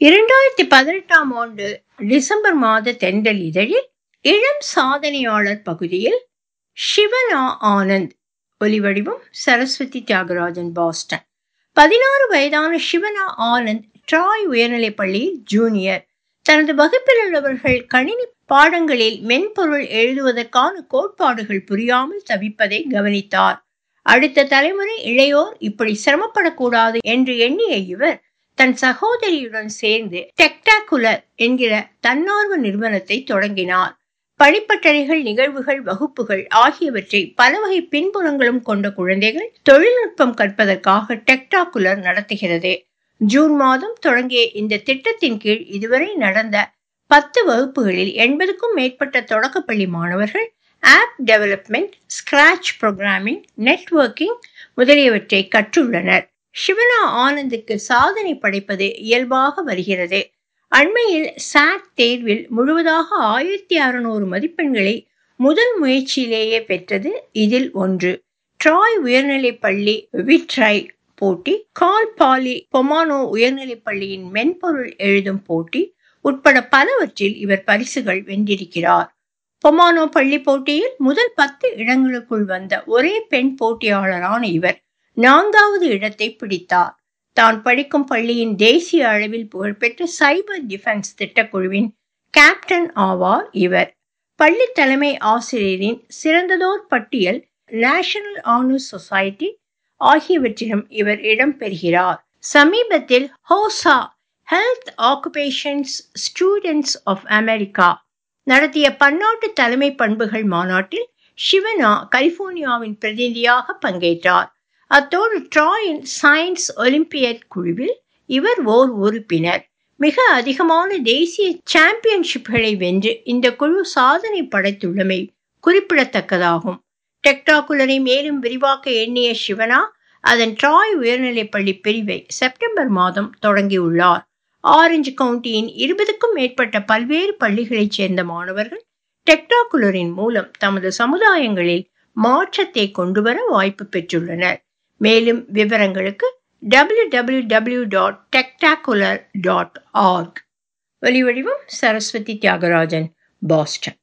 இரண்டாயிரத்தி பதினெட்டாம் ஆண்டு டிசம்பர் மாத தென்றல் இதழில் இளம் சாதனையாளர் பகுதியில் ஷிவனா ஆனந்த் ஒலிவடிவம் சரஸ்வதி தியாகராஜன் பாஸ்டன் பதினாறு வயதான ஷிவனா ஆனந்த் ட்ராய் உயர்நிலைப் பள்ளியில் ஜூனியர் தனது வகுப்பில் உள்ளவர்கள் கணினி பாடங்களில் மென்பொருள் எழுதுவதற்கான கோட்பாடுகள் புரியாமல் தவிப்பதை கவனித்தார் அடுத்த தலைமுறை இளையோர் இப்படி சிரமப்படக்கூடாது என்று எண்ணிய இவர் தன் சகோதரியுடன் சேர்ந்து டெக்டாகுலர் என்கிற தன்னார்வ நிறுவனத்தை தொடங்கினார் பணிப்பட்டறைகள் நிகழ்வுகள் வகுப்புகள் ஆகியவற்றை பல வகை பின்புலங்களும் கொண்ட குழந்தைகள் தொழில்நுட்பம் கற்பதற்காக டெக்டாகுலர் நடத்துகிறது ஜூன் மாதம் தொடங்கிய இந்த திட்டத்தின் கீழ் இதுவரை நடந்த பத்து வகுப்புகளில் எண்பதுக்கும் மேற்பட்ட தொடக்கப்பள்ளி மாணவர்கள் app development scratch programming networking முதலியவற்றை கற்றுள்ளனர் சிவனா ஆனந்துக்கு சாதனை படைப்பது இயல்பாக வருகிறது அண்மையில் சாட் தேர்வில் முழுவதாக ஆயிரத்தி அறுநூறு மதிப்பெண்களை முதல் முயற்சியிலேயே பெற்றது இதில் ஒன்று ட்ராய் உயர்நிலைப் பள்ளி விட்ரை போட்டி கால் பாலி பொமானோ உயர்நிலைப் பள்ளியின் மென்பொருள் எழுதும் போட்டி உட்பட பலவற்றில் இவர் பரிசுகள் வென்றிருக்கிறார் பொமானோ பள்ளி போட்டியில் முதல் பத்து இடங்களுக்குள் வந்த ஒரே பெண் போட்டியாளரான இவர் நான்காவது இடத்தை பிடித்தார் தான் படிக்கும் பள்ளியின் தேசிய அளவில் புகழ்பெற்ற சைபர் டிஃபென்ஸ் திட்டக்குழுவின் கேப்டன் ஆவார் இவர் பள்ளி தலைமை ஆசிரியரின் சிறந்ததோர் பட்டியல் நேஷனல் ஆனர்ஸ் சொசைட்டி ஆகியவற்றிலும் இவர் இடம் பெறுகிறார் சமீபத்தில் HOSA health occupations students of America நடத்திய பன்னாட்டு தலைமை பண்புகள் மாநாட்டில் ஷிவனா கலிபோர்னியாவின் பிரதிநிதியாக பங்கேற்றார் அத்தோடு ட்ராயின் சயின்ஸ் ஒலிம்பியட் குழுவில் இவர் ஓர் உறுப்பினர் மிக அதிகமான தேசிய சாம்பியன்ஷிப்களை வென்று இந்த குழு சாதனை படைத்துள்ளமை குறிப்பிடத்தக்கதாகும் டெக்டாகுலரை மேலும் விரிவாக்க எண்ணிய சிவனா அதன் ட்ராய் உயர்நிலைப் பள்ளி பிரிவை செப்டம்பர் மாதம் தொடங்கியுள்ளார் ஆரஞ்சு கவுண்டியின் இருபதுக்கும் மேற்பட்ட பல்வேறு பள்ளிகளைச் சேர்ந்த மாணவர்கள் டெக்டாகுலரின் மூலம் தமது சமுதாயங்களில் மாற்றத்தை கொண்டுவர வாய்ப்பு பெற்றுள்ளனர் மேலும் விவரங்களுக்கு டபிள்யூ டபிள்யூ டபிள்யூ டாட் டெக்டாகுலர் டாட் ஆர்க் ஒலிவடிவம் சரஸ்வதி தியாகராஜன் பாஸ்டன்